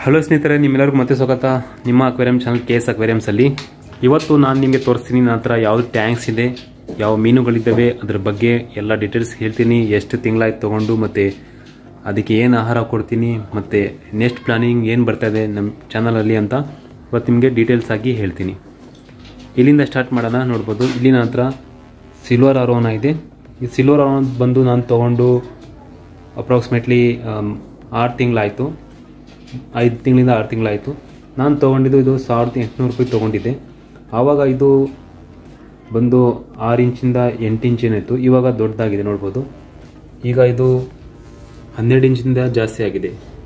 hello ಸ್ನೇಹಿತರೆ ನಿಮ್ಮೆಲ್ಲರಿಗೂ ಮತ್ತೆ ಸ್ವಾಗತ ನಿಮ್ಮ ಅಕ್ವೇರಿಯಂ ಚಾನಲ್ ಕೆ ಎಸ್ ಅಕ್ವೇರಿಯಮ್ಸಲ್ಲಿ ಇವತ್ತು ನಾನು ನಿಮಗೆ ತೋರಿಸ್ತೀನಿ ನನ್ನ ಹತ್ರ ಯಾವ್ದು ಟ್ಯಾಂಕ್ಸ್ ಇದೆ ಯಾವ ಮೀನುಗಳಿದ್ದಾವೆ ಅದ್ರ ಬಗ್ಗೆ ಎಲ್ಲ ಡೀಟೇಲ್ಸ್ ಹೇಳ್ತೀನಿ ಎಷ್ಟು ತಿಂಗಳಾಯ್ತು ತೊಗೊಂಡು ಮತ್ತು ಅದಕ್ಕೆ ಏನು ಆಹಾರ ಕೊಡ್ತೀನಿ ಮತ್ತು ನೆಕ್ಸ್ಟ್ ಪ್ಲಾನಿಂಗ್ ಏನು ಬರ್ತಾ ಇದೆ ನಮ್ಮ ಚಾನಲಲ್ಲಿ ಅಂತ ಇವತ್ತು ನಿಮಗೆ ಡೀಟೇಲ್ಸ್ ಆಗಿ ಹೇಳ್ತೀನಿ ಇಲ್ಲಿಂದ ಸ್ಟಾರ್ಟ್ ಮಾಡೋಣ ನೋಡ್ಬೋದು ಇಲ್ಲಿ ನನ್ನ ಹತ್ರ ಸಿಲ್ವರ್ ಅರೋನ ಇದೆ ಈ ಸಿಲ್ವರ್ ಅರೋನ ಬಂದು ನಾನು ತೊಗೊಂಡು ಅಪ್ರಾಕ್ಸಿಮೇಟ್ಲಿ ಆರು ತಿಂಗಳಾಯಿತು ಐದು ತಿಂಗಳಿಂದ ಆರು ತಿಂಗಳಾಯಿತು ನಾನು ತೊಗೊಂಡಿದ್ದು ಇದು ಸಾವಿರದ ಎಂಟುನೂರು ರೂಪಾಯಿ ತೊಗೊಂಡಿದ್ದೆ ಆವಾಗ ಇದು ಬಂದು ಆರು ಇಂಚಿಂದ ಎಂಟು ಇಂಚ್ ಏನಾಯಿತು ಇವಾಗ ದೊಡ್ಡದಾಗಿದೆ ನೋಡ್ಬೋದು ಈಗ ಇದು ಹನ್ನೆರಡು ಇಂಚಿಂದ ಜಾಸ್ತಿ ಆಗಿದೆ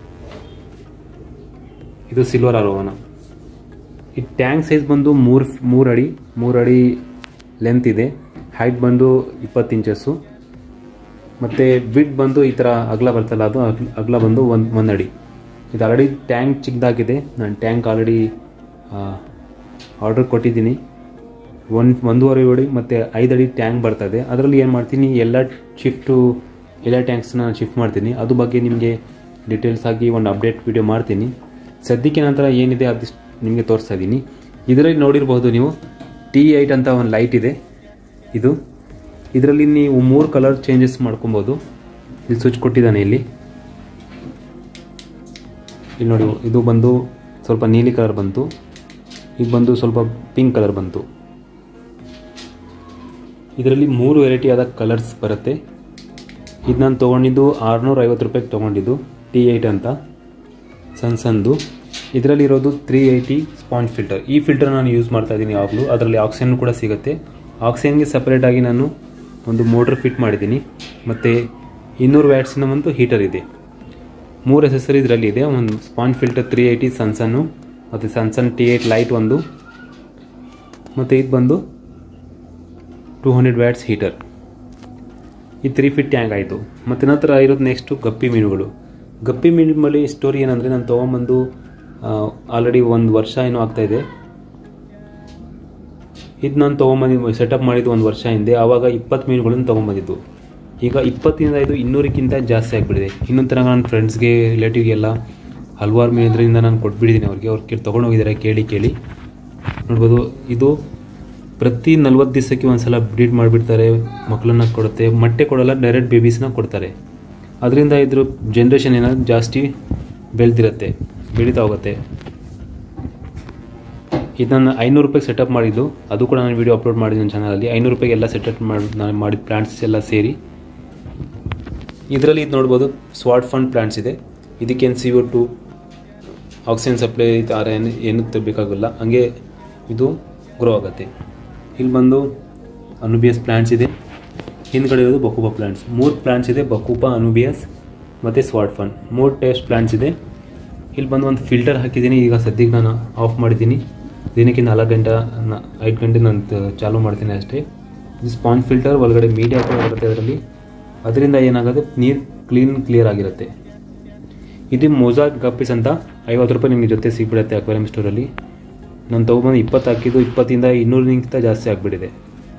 ಇದು ಸಿಲ್ವರ್ ಅರೋವನ ಈ ಟ್ಯಾಂಕ್ ಸೈಜ್ ಬಂದು ಮೂರು ಮೂರು ಅಡಿ ಮೂರು ಅಡಿ ಲೆಂತ್ ಇದೆ ಹೈಟ್ ಬಂದು ಇಪ್ಪತ್ತು ಇಂಚಸ್ಸು ಮತ್ತು ವಿಡ್ ಬಂದು ಈ ಥರ ಅಗಲ ಬರ್ತಲ್ಲ ಅದು ಅಗ್ಲ ಅಗಲ ಬಂದು ಒಂದು ಒಂದು ಅಡಿ ಇದು ಆಲ್ರೆಡಿ ಟ್ಯಾಂಕ್ ಚಿಕ್ಕದಾಗಿದೆ ನಾನು ಟ್ಯಾಂಕ್ ಆಲ್ರೆಡಿ ಆರ್ಡರ್ ಕೊಟ್ಟಿದ್ದೀನಿ ಒಂದು ಒಂದೂವರೆ ಅಡಿ ಮತ್ತು ಐದು ಅಡಿ ಟ್ಯಾಂಕ್ ಬರ್ತದೆ ಅದರಲ್ಲಿ ಏನು ಮಾಡ್ತೀನಿ ಎಲ್ಲ ಶಿಫ್ಟು ಎಲ್ಲ ಟ್ಯಾಂಕ್ಸ್ನ ಶಿಫ್ಟ್ ಮಾಡ್ತೀನಿ ಅದ್ರ ಬಗ್ಗೆ ನಿಮಗೆ ಡೀಟೇಲ್ಸ್ ಆಗಿ ಒಂದು ಅಪ್ಡೇಟ್ ವಿಡಿಯೋ ಮಾಡ್ತೀನಿ ಸದ್ಯಕ್ಕೆ ನಂತರ ಏನಿದೆ ಅದು ನಿಮಗೆ ತೋರಿಸ್ತಾ ಇದ್ದೀನಿ ಇದರಲ್ಲಿ ನೋಡಿರ್ಬೋದು ನೀವು ಟಿ ಐಟ್ ಅಂತ ಒಂದು ಲೈಟ್ ಇದೆ ಇದು ಇದರಲ್ಲಿ ನೀವು ಮೂರು ಕಲರ್ ಚೇಂಜಸ್ ಮಾಡ್ಕೊಬೋದು ಇಲ್ಲಿ ಸ್ವಿಚ್ ಕೊಟ್ಟಿದ್ದಾನೆ ಇಲ್ಲಿ ಇಲ್ಲಿ ನೋಡಿ ಇದು ಬಂದು ಸ್ವಲ್ಪ ನೀಲಿ ಕಲರ್ ಬಂತು ಇದು ಬಂದು ಸ್ವಲ್ಪ ಪಿಂಕ್ ಕಲರ್ ಬಂತು ಇದರಲ್ಲಿ ಮೂರು ವೆರೈಟಿ ಆದ ಕಲರ್ಸ್ ಬರುತ್ತೆ ಇದು ನಾನು ತೊಗೊಂಡಿದ್ದು ಆರುನೂರ ಐವತ್ತು ರೂಪಾಯಿಗೆ ತೊಗೊಂಡಿದ್ದು ಟಿ ಏಯ್ಟ್ ಅಂತ ಸಣ್ಣ ಸಣ್ಣದು ಇದರಲ್ಲಿರೋದು ತ್ರೀ ಏಯ್ಟಿ ಸ್ಪಾಂಜ್ ಫಿಲ್ಟರ್ ಈ ಫಿಲ್ಟರ್ ನಾನು ಯೂಸ್ ಮಾಡ್ತಾ ಇದ್ದೀನಿ ಯಾವಾಗಲೂ ಅದರಲ್ಲಿ ಆಕ್ಸಿಜನ್ ಕೂಡ ಸಿಗುತ್ತೆ ಆಕ್ಸಿಜನ್ಗೆ ಸಪ್ರೇಟಾಗಿ ನಾನು ಒಂದು ಮೋಟ್ರ್ ಫಿಟ್ ಮಾಡಿದ್ದೀನಿ ಮತ್ತು ಇನ್ನೂರು ವ್ಯಾಟ್ಸಿನ ಒಂದು ಹೀಟರ್ ಇದೆ ಮೂರು ಎಸೆಸರಿ ಇದರಲ್ಲಿ ಇದೆ ಒಂದು ಸ್ಪಾಂಜ್ ಫಿಲ್ಟರ್ ತ್ರೀ ಏಯ್ಟಿ ಸನ್ಸನ್ನು ಮತ್ತು ಸನ್ಸನ್ ಟಿ ಏಯ್ಟ್ ಲೈಟ್ ಒಂದು ಮತ್ತು ಇದು ಬಂದು ಟೂ ಹಂಡ್ರೆಡ್ ವ್ಯಾಟ್ಸ್ ಹೀಟರ್ ಈ ತ್ರೀ ಫಿಟ್ ಟ್ಯಾಂಕ್ ಆಯಿತು ಮತ್ತು ನಂತರ ಇರೋದು ನೆಕ್ಸ್ಟು ಗಪ್ಪಿ ಮೀನುಗಳು ಗಪ್ಪಿ ಮೀನುಗಳಲ್ಲಿ ಸ್ಟೋರಿ ಏನಂದರೆ ನಾನು ತೊಗೊಂಬಂದು ಆಲ್ರೆಡಿ ಒಂದು ವರ್ಷ ಏನೋ ಆಗ್ತಾಯಿದೆ ಇದು ನಾನು ತೊಗೊಂಬಂದು ಸೆಟಪ್ ಮಾಡಿದ್ದು ಒಂದು ವರ್ಷ ಹಿಂದೆ ಆವಾಗ ಇಪ್ಪತ್ತು ಮೀನುಗಳನ್ನು ತೊಗೊಂಬಂದಿದ್ದು ಈಗ ಇಪ್ಪತ್ತರಿಂದ ಇದು ಇನ್ನೂರಕ್ಕಿಂತ ಜಾಸ್ತಿ ಆಗಿಬಿಟ್ಟಿದೆ ಇನ್ನೊಂದು ಥರ ನನ್ನ ಫ್ರೆಂಡ್ಸ್ಗೆ ರಿಲೇಟಿವ್ಗೆಲ್ಲ ಹಲವಾರು ಮೀನಿದ್ರಿಂದ ನಾನು ಕೊಟ್ಬಿಟ್ಟಿದ್ದೀನಿ ಅವ್ರಿಗೆ ಅವ್ರು ಕೇಳಿ ತೊಗೊಂಡೋಗಿದ್ದಾರೆ ಕೇಳಿ ಕೇಳಿ ನೋಡ್ಬೋದು ಇದು ಪ್ರತಿ ನಲ್ವತ್ತು ದಿವಸಕ್ಕೆ ಒಂದು ಸಲ ಬ್ರೀಡ್ ಮಾಡಿಬಿಡ್ತಾರೆ ಮಕ್ಕಳನ್ನ ಕೊಡುತ್ತೆ ಮೊಟ್ಟೆ ಕೊಡಲ್ಲ ಡೈರೆಕ್ಟ್ ಬೇಬೀಸ್ನ ಕೊಡ್ತಾರೆ ಅದರಿಂದ ಇದ್ರ ಜನ್ರೇಷನ್ ಏನಾದ್ರು ಜಾಸ್ತಿ ಬೆಳೆದಿರುತ್ತೆ ಬೆಳೀತಾ ಹೋಗುತ್ತೆ ಇದು ನಾನು ಐನೂರು ರೂಪಾಯಿಗೆ ಸೆಟಪ್ ಮಾಡಿದ್ದು ಅದು ಕೂಡ ನಾನು ವೀಡಿಯೋ ಅಪ್ಲೋಡ್ ಮಾಡಿದ್ದು ನನ್ನ ಚಾನಲಲ್ಲಿ ಐನೂರು ರೂಪಾಯಿಗೆ ಎಲ್ಲ ಸೆಟಪ್ ಮಾಡಿ ನಾನು ಮಾಡಿದ ಪ್ಲಾಂಟ್ಸ್ ಎಲ್ಲ ಸೇರಿ ಇದರಲ್ಲಿ ಇದು ನೋಡ್ಬೋದು ಸ್ವಾಟ್ ಫಂಡ್ ಪ್ಲಾಂಟ್ಸ್ ಇದೆ ಇದಕ್ಕೇನು C O two oxygen supply ಆರ ಏನು ಏನು ಬೇಕಾಗಲ್ಲ ಹಂಗೆ ಇದು ಗ್ರೋ ಆಗುತ್ತೆ ಇಲ್ಲಿ ಬಂದು ಅನುಬಿಯಸ್ ಪ್ಲಾಂಟ್ಸ್ ಇದೆ ಹಿಂದ್ಗಡೆ ಇರೋದು ಬಕೂಪ ಪ್ಲಾಂಟ್ಸ್ ಮೂರು ಪ್ಲಾಂಟ್ಸ್ ಇದೆ ಬಕೂಪ ಅನುಬಿಯಸ್ ಮತ್ತು ಸ್ವಾಟ್ ಫನ್ ಮೂರು ಟೇಸ್ಟ್ ಪ್ಲಾಂಟ್ಸ್ ಇದೆ ಇಲ್ಲಿ ಬಂದು ಒಂದು ಫಿಲ್ಟರ್ ಹಾಕಿದ್ದೀನಿ ಈಗ ಸದ್ಯಕ್ಕೆ ನಾನು ಆಫ್ ಮಾಡಿದ್ದೀನಿ ದಿನಕ್ಕೆ ನಾಲ್ಕು ಗಂಟೆ ಐದು ಗಂಟೆ ನಾನು ಚಾಲೂ ಮಾಡ್ತೀನಿ ಅಷ್ಟೇ ಇದು ಸ್ಪಾಂಜ್ ಫಿಲ್ಟರ್ ಒಳಗಡೆ ಮೀಡಿಯಾ ಕೂಡ ಬರುತ್ತೆ ಅದರಲ್ಲಿ ಅದರಿಂದ ಏನಾಗುತ್ತೆ ನೀರು ಕ್ಲೀನ್ ಕ್ಲಿಯರ್ ಆಗಿರುತ್ತೆ ಇದು ಮೊಜಾಕ್ ಗಪ್ಪೀಸ್ ಅಂತ ಐವತ್ತು ರೂಪಾಯಿ ನಿಮಗೆ ಜೊತೆ ಸಿಗ್ಬಿಡುತ್ತೆ ಅಕ್ವೇರಿಯಂ ಸ್ಟೋರಲ್ಲಿ ನಾನು ತೊಗೊಬಂದು ಇಪ್ಪತ್ತು ಹಾಕಿದ್ದು ಇಪ್ಪತ್ತಿಂದ ಇನ್ನೂರಿಗಿಂತ ಜಾಸ್ತಿ ಆಗಿಬಿಟ್ಟಿದೆ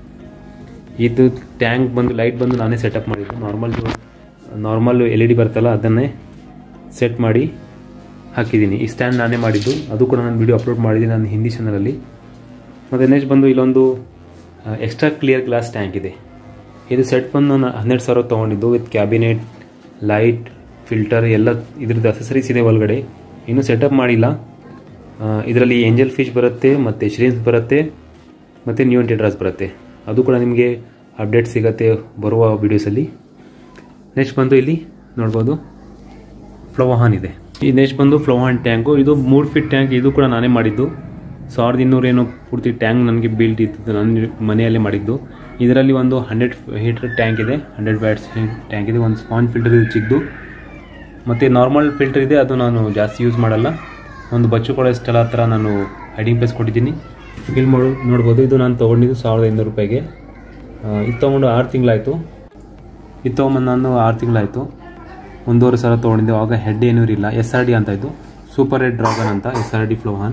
ಇದು ಟ್ಯಾಂಕ್ ಬಂದು ಲೈಟ್ ಬಂದು ನಾನೇ ಸೆಟಪ್ ಮಾಡಿದ್ದು normal normal L E D ಬರ್ತಲ್ಲ ಅದನ್ನೇ ಸೆಟ್ ಮಾಡಿ ಹಾಕಿದ್ದೀನಿ ಈ ಸ್ಟ್ಯಾಂಡ್ ನಾನೇ ಮಾಡಿದ್ದು ಅದು ಕೂಡ ನಾನು ವಿಡಿಯೋ ಅಪ್ಲೋಡ್ ಮಾಡಿದ್ದೀನಿ ನನ್ನ ಹಿಂದಿ ಚಾನಲಲ್ಲಿ ಮತ್ತು ನೆಕ್ಸ್ಟ್ ಬಂದು ಇಲ್ಲೊಂದು ಎಕ್ಸ್ಟ್ರಾ ಕ್ಲಿಯರ್ ಗ್ಲಾಸ್ ಟ್ಯಾಂಕ್ ಇದೆ ಇದು ಸೆಟ್ ಬಂದು ನಾನು ಹನ್ನೆರಡು ಸಾವಿರ ತೊಗೊಂಡಿದ್ದು ವಿತ್ ಕ್ಯಾಬಿನೆಟ್ ಲೈಟ್ ಫಿಲ್ಟರ್ ಎಲ್ಲ ಇದ್ರದ್ದು ಅಸೆಸರೀಸ್ ಇದೆ ಒಳಗಡೆ ಇನ್ನೂ ಸೆಟಪ್ ಮಾಡಿಲ್ಲ ಇದರಲ್ಲಿ ಏಂಜಲ್ ಫಿಶ್ ಬರುತ್ತೆ ಮತ್ತು ಶ್ರೀನ್ಸ್ ಬರುತ್ತೆ ಮತ್ತು ನ್ಯೂ ಟೆಡ್ರಾಸ್ ಬರುತ್ತೆ ಅದು ಕೂಡ ನಿಮಗೆ ಅಪ್ಡೇಟ್ ಸಿಗುತ್ತೆ ಬರುವ ವೀಡಿಯೋಸಲ್ಲಿ ನೆಕ್ಸ್ಟ್ ಬಂದು ಇಲ್ಲಿ ನೋಡ್ಬೋದು ಫ್ಲೋಹಾನ್ ಇದೆ ಈ ನೆಕ್ಸ್ಟ್ ಬಂದು ಫ್ಲೋಹಾನ್ ಟ್ಯಾಂಕು ಇದು ಮೂರು ಫೀಟ್ ಟ್ಯಾಂಕ್ ಇದು ಕೂಡ ನಾನೇ ಮಾಡಿದ್ದು ಸಾವಿರದ ಇನ್ನೂರೇನು ಪೂರ್ತಿ ಟ್ಯಾಂಕ್ ನನಗೆ ಬಿಲ್ಡ್ ಇತ್ತು ನನ್ನ ಮನೆಯಲ್ಲೇ ಮಾಡಿದ್ದು ಇದರಲ್ಲಿ ಒಂದು ಹಂಡ್ರೆಡ್ ಹೀಟರ್ ಟ್ಯಾಂಕ್ ಇದೆ ಹಂಡ್ರೆಡ್ ಬ್ಯಾಟ್ಸ್ ಟ್ಯಾಂಕ್ ಇದೆ ಒಂದು ಸ್ಪಾಂಜ್ ಫಿಲ್ಟರ್ ಇದೆ ಚಿಕ್ಕದು ಮತ್ತು ನಾರ್ಮಲ್ ಫಿಲ್ಟರ್ ಇದೆ ಅದು ನಾನು ಜಾಸ್ತಿ ಯೂಸ್ ಮಾಡಲ್ಲ ಒಂದು ಬಚ್ಚು ಕೂಡ ಇಷ್ಟೆಲ್ಲ ಥರ ನಾನು ಹೈಡಿಂಗ್ ಪ್ಲೇಸ್ ಕೊಟ್ಟಿದ್ದೀನಿ ಇಲ್ಲಿ ಮಾಡು ನೋಡ್ಬೋದು ಇದು ನಾನು ತೊಗೊಂಡಿದ್ದು ಸಾವಿರದ ಐನೂರು ರೂಪಾಯಿಗೆ ಇದು ತೊಗೊಂಡು ಆರು ತಿಂಗಳಾಯಿತು ಇದು ತೊಗೊಂಬಂದು ನಾನು ಆರು ತಿಂಗಳಾಯಿತು ಒಂದೂವರೆ ಸಾವಿರ ತೊಗೊಂಡಿದ್ದೆ ಆವಾಗ ಹೆಡ್ ಏನೂ ಇರಲಿಲ್ಲ ಎಸ್ ಆರ್ ಡಿ ಅಂತ ಇದು ಸೂಪರ್ ರೆಡ್ ಡ್ರಾಗನ್ ಅಂತ ಎಸ್ ಆರ್ ಡಿ ಫ್ಲೋಹಾನ್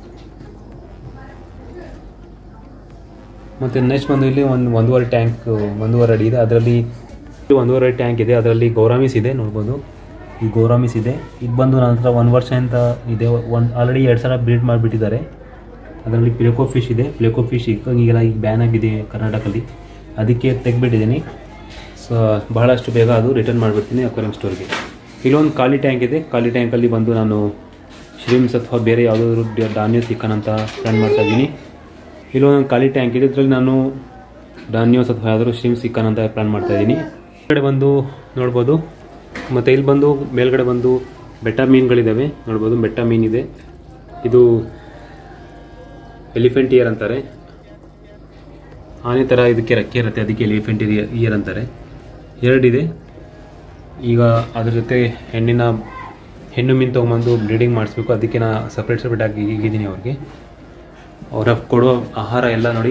ಮತ್ತು ನೆಕ್ಸ್ಟ್ ಬಂದು ಇಲ್ಲಿ ಒಂದು ಒಂದೂವರೆ ಟ್ಯಾಂಕ್ ಒಂದೂವರೆ ಅಡಿ ಇದೆ ಅದರಲ್ಲಿ ಒಂದೂವರೆ ಟ್ಯಾಂಕ್ ಇದೆ ಅದರಲ್ಲಿ ಗೌರಾಮಿಸ್ ಇದೆ ನೋಡ್ಬೋದು ಈ ಗೋರಾಮಿಸ್ ಇದೆ ಇದು ಬಂದು ನನ್ನ ಹತ್ರ ಒಂದು ವರ್ಷ ಅಂತ ಇದೆ ಒಂದು ಆಲ್ರೆಡಿ ಎರಡು ಸಲ ಬ್ರೀಡ್ ಮಾಡಿಬಿಟ್ಟಿದ್ದಾರೆ ಅದರಲ್ಲಿ ಪ್ಲೇಕೋ ಫಿಶ್ ಇದೆ ಪ್ಲೇಕೋ ಫಿಶ್ ಈಗೆಲ್ಲ ಈಗ ಬ್ಯಾನ್ ಆಗಿದೆ ಕರ್ನಾಟಕದಲ್ಲಿ ಅದಕ್ಕೆ ತೆಗ್ಬಿಟ್ಟಿದ್ದೀನಿ ಸೊ ಬಹಳಷ್ಟು ಬೇಗ ಅದು ರಿಟರ್ನ್ ಮಾಡಿಬಿಡ್ತೀನಿ ಅಕ್ವೇರಿಯಂ ಸ್ಟೋರ್ಗೆ ಇಲ್ಲೊಂದು ಖಾಲಿ ಟ್ಯಾಂಕ್ ಇದೆ ಖಾಲಿ ಟ್ಯಾಂಕಲ್ಲಿ ಬಂದು ನಾನು ಶ್ರೀಮ್ಸ್ ಅಥವಾ ಬೇರೆ ಯಾವುದಾದ್ರು ಧಾನ್ಯ ಚಿಕನ್ ಅಂತ ಪ್ಲಾನ್ ಮಾಡ್ತಾ ಇದ್ದೀನಿ ಇಲ್ಲೊಂದು ಖಾಲಿ ಟ್ಯಾಂಕ್ ಇದೆ ಇದರಲ್ಲಿ ನಾನು ಧಾನ್ಯೋಸ್ ಅಥವಾ ಯಾವುದಾದ್ರು ಶ್ರೀಮ್ಸ್ ಚಿಕನ್ ಅಂತ ಪ್ಲಾನ್ ಮಾಡ್ತಾ ಇದ್ದೀನಿ ಈ ಕಡೆ ಬಂದು ನೋಡ್ಬೋದು ಮತ್ತು ಇಲ್ಲಿ ಬಂದು ಮೇಲ್ಗಡೆ ಬಂದು ಬೆಟ್ಟ ಮೀನುಗಳಿದ್ದಾವೆ ನೋಡ್ಬೋದು ಬೆಟ್ಟ ಮೀನಿದೆ ಇದು ಎಲಿಫೆಂಟ್ ಇಯರ್ ಅಂತಾರೆ ಆನೆ ಥರ ಇದಕ್ಕೆ ರೆಕ್ಕೆ ಇರುತ್ತೆ ಅದಕ್ಕೆ ಎಲಿಫೆಂಟ್ ಇಯರ್ ಅಂತಾರೆ ಎರಡಿದೆ ಈಗ ಅದ್ರ ಜೊತೆ ಹೆಣ್ಣಿನ ಹೆಣ್ಣು ಮೀನು ತೊಗೊಂಬಂದು ಬ್ರೀಡಿಂಗ್ ಮಾಡಿಸ್ಬೇಕು ಅದಕ್ಕೆ ನಾ ಸಪ್ರೇಟ್ ಸಪ್ರೇಟ್ ಆಗಿ ಈಗಿದ್ದೀನಿ ಅವ್ರಿಗೆ ಅವರ ಕೊಡೋ ಆಹಾರ ಎಲ್ಲ ನೋಡಿ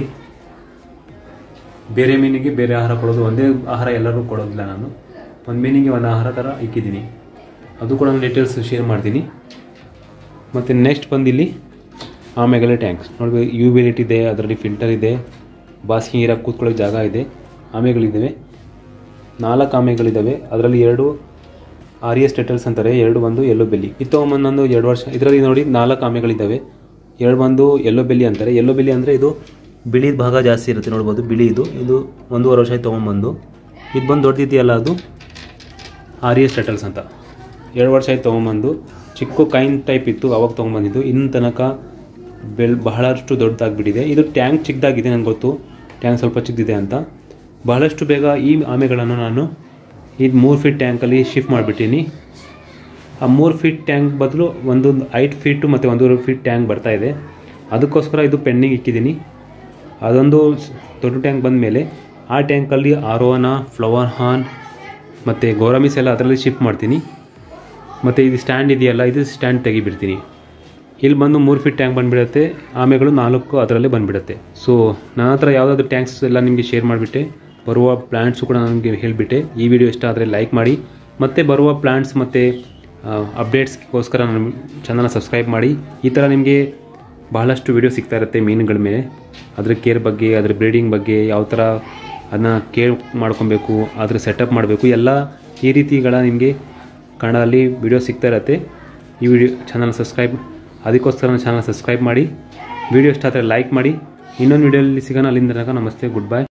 ಬೇರೆ ಮೀನಿಗೆ ಬೇರೆ ಆಹಾರ ಕೊಡೋದು ಒಂದೇ ಆಹಾರ ಎಲ್ಲರೂ ಕೊಡೋದಿಲ್ಲ ನಾನು ಒಂದು ಮೀನಿಗೆ ಒಂದು ಆಹಾರ ಥರ ಇಕ್ಕಿದ್ದೀನಿ ಅದು ಕೂಡ ನಾನು ಡೀಟೇಲ್ಸ್ ಶೇರ್ ಮಾಡ್ತೀನಿ ಮತ್ತು ನೆಕ್ಸ್ಟ್ ಬಂದಿಲ್ಲಿ ಆಮೇಲೆ ಟ್ಯಾಂಕ್ಸ್ ನೋಡ್ಬೇಕು ಯು ವಿ ಲೈಟ್ ಇದೆ ಅದರಲ್ಲಿ ಫಿಲ್ಟರ್ ಇದೆ ಬಾಸ್ಕಿ ನೀರಾಗಿ ಕೂತ್ಕೊಳ್ಳೋಕೆ ಜಾಗ ಇದೆ ಆಮೆಗಳಿದ್ದಾವೆ ನಾಲ್ಕು ಆಮೆಗಳಿದ್ದಾವೆ ಅದರಲ್ಲಿ ಎರಡು ಆರ್ ಎಸ್ ಟೆಟಲ್ಸ್ ಅಂತಾರೆ ಎರಡು ಬಂದು ಎಲ್ಲೋ ಬೆಲ್ಲಿ ಇದು ತೊಗೊಂಬಂದು ಎರಡು ವರ್ಷ ಇದರಲ್ಲಿ ನೋಡಿ ನಾಲ್ಕು ಆಮೆಗಳಿದ್ದಾವೆ ಎರಡು ಬಂದು ಎಲ್ಲೋ ಬೆಲ್ಲಿ ಅಂತಾರೆ ಎಲ್ಲೋ ಬೆಲ್ಲಿ ಅಂದರೆ ಇದು ಬಿಳಿ ಭಾಗ ಜಾಸ್ತಿ ಇರುತ್ತೆ ನೋಡ್ಬೋದು ಬಿಳಿ ಇದು ಇದು ಒಂದೂವರೆ ವರ್ಷ ಆಯ್ತು ತೊಗೊಂಬಂದು ಇದು ಬಂದು ದೊಡ್ಡದಿದೆಯಲ್ಲ ಅದು ಆರ್ ಎಸ್ ಟೆಟಲ್ಸ್ ಅಂತ ಎರಡು ವರ್ಷ ಆಯ್ತು ತೊಗೊಂಬಂದು ಚಿಕ್ಕ ಕೈನ್ ಟೈಪ್ ಇತ್ತು ಅವಾಗ ತೊಗೊಂಬಂದಿದ್ದು ಇನ್ನು ತನಕ ಬೆಳ್ ಬಹಳಷ್ಟು ದೊಡ್ಡದಾಗ್ಬಿಟ್ಟಿದೆ ಇದು ಟ್ಯಾಂಕ್ ಚಿಕ್ಕದಾಗಿದೆ ನನಗೆ ಗೊತ್ತು ಟ್ಯಾಂಕ್ ಸ್ವಲ್ಪ ಚಿಕ್ಕದಿದೆ ಅಂತ ಬಹಳಷ್ಟು ಬೇಗ ಈ ಆಮೆಗಳನ್ನು ನಾನು ಇದು ಮೂರು ಫೀಟ್ ಟ್ಯಾಂಕಲ್ಲಿ ಶಿಫ್ಟ್ ಮಾಡಿಬಿಟ್ಟಿನಿ ಆ ಮೂರು ಫೀಟ್ ಟ್ಯಾಂಕ್ ಬದಲು ಒಂದು ಐದು ಫೀಟು ಮತ್ತು ಒಂದೂವರೆ ಫೀಟ್ ಟ್ಯಾಂಕ್ ಬರ್ತಾ ಇದೆ ಅದಕ್ಕೋಸ್ಕರ ಇದು ಪೆಂಡಿಂಗ್ ಇಕ್ಕಿದ್ದೀನಿ ಅದೊಂದು ಸ್- ದೊಡ್ಡ ಟ್ಯಾಂಕ್ ಬಂದ ಮೇಲೆ ಆ ಟ್ಯಾಂಕಲ್ಲಿ ಆರೋನ ಫ್ಲವರ್ ಹಾನ್ ಮತ್ತು ಗೋರಾಮಿಸ್ ಎಲ್ಲ ಅದರಲ್ಲಿ ಶಿಫ್ಟ್ ಮಾಡ್ತೀನಿ ಮತ್ತು ಇದು ಸ್ಟ್ಯಾಂಡ್ ಇದೆಯಲ್ಲ ಇದು ಸ್ಟ್ಯಾಂಡ್ ತೆಗಿಬಿಡ್ತೀನಿ ಇಲ್ಲಿ ಬಂದು ಮೂರು ಫೀಟ್ ಟ್ಯಾಂಕ್ ಬಂದುಬಿಡುತ್ತೆ ಆಮೆಗಳು ನಾಲ್ಕು ಅದರಲ್ಲೇ ಬಂದುಬಿಡುತ್ತೆ ಸೊ ನನ್ನ ಹತ್ರ ಯಾವುದಾದ್ರು ಟ್ಯಾಂಕ್ಸ್ ಎಲ್ಲ ನಿಮಗೆ ಶೇರ್ ಮಾಡಿಬಿಟ್ಟೆ ಬರುವ ಪ್ಲ್ಯಾಂಟ್ಸು ಕೂಡ ನನಗೆ ಹೇಳಿಬಿಟ್ಟೆ ಈ ವಿಡಿಯೋ ಇಷ್ಟ ಆದರೆ ಲೈಕ್ ಮಾಡಿ ಮತ್ತು ಬರುವ ಪ್ಲ್ಯಾಂಟ್ಸ್ ಮತ್ತು ಅಪ್ಡೇಟ್ಸ್ಗೋಸ್ಕರ ನನ್ನ ಚಾನಲ್ನ ಸಬ್ಸ್ಕ್ರೈಬ್ ಮಾಡಿ ಈ ಥರ ನಿಮಗೆ ಬಹಳಷ್ಟು ವಿಡಿಯೋ ಸಿಗ್ತಾ ಇರುತ್ತೆ ಮೀನುಗಳ ಮೇಲೆ ಅದ್ರ ಕೇರ್ ಬಗ್ಗೆ ಅದ್ರ ಬ್ರೀಡಿಂಗ್ ಬಗ್ಗೆ ಯಾವ ಥರ ಅದನ್ನ ಕೇರ್ ಮಾಡ್ಕೊಬೇಕು ಅದ್ರ ಸೆಟಪ್ ಮಾಡಬೇಕು ಎಲ್ಲ ಈ ರೀತಿಗಳ ನಿಮಗೆ ಕನ್ನಡದಲ್ಲಿ ವಿಡಿಯೋ ಸಿಗ್ತಾ ಇರುತ್ತೆ ಈ ವಿಡಿಯೋ ಚಾನಲ್ ಸಬ್ಸ್ಕ್ರೈಬ್ ಅದಕ್ಕೋಸ್ಕರ ನನ್ನ ಚಾನಲ್ ಸಬ್ಸ್ಕ್ರೈಬ್ ಮಾಡಿ ವಿಡಿಯೋ ಇಷ್ಟ ಆದರೆ ಲೈಕ್ ಮಾಡಿ ಇನ್ನೊಂದು ವಿಡಿಯೋಲಿ ಸಿಗೋಣ ಅಲ್ಲಿಂದ ತನಕ ನಮಸ್ತೆ ಗುಡ್ ಬೈ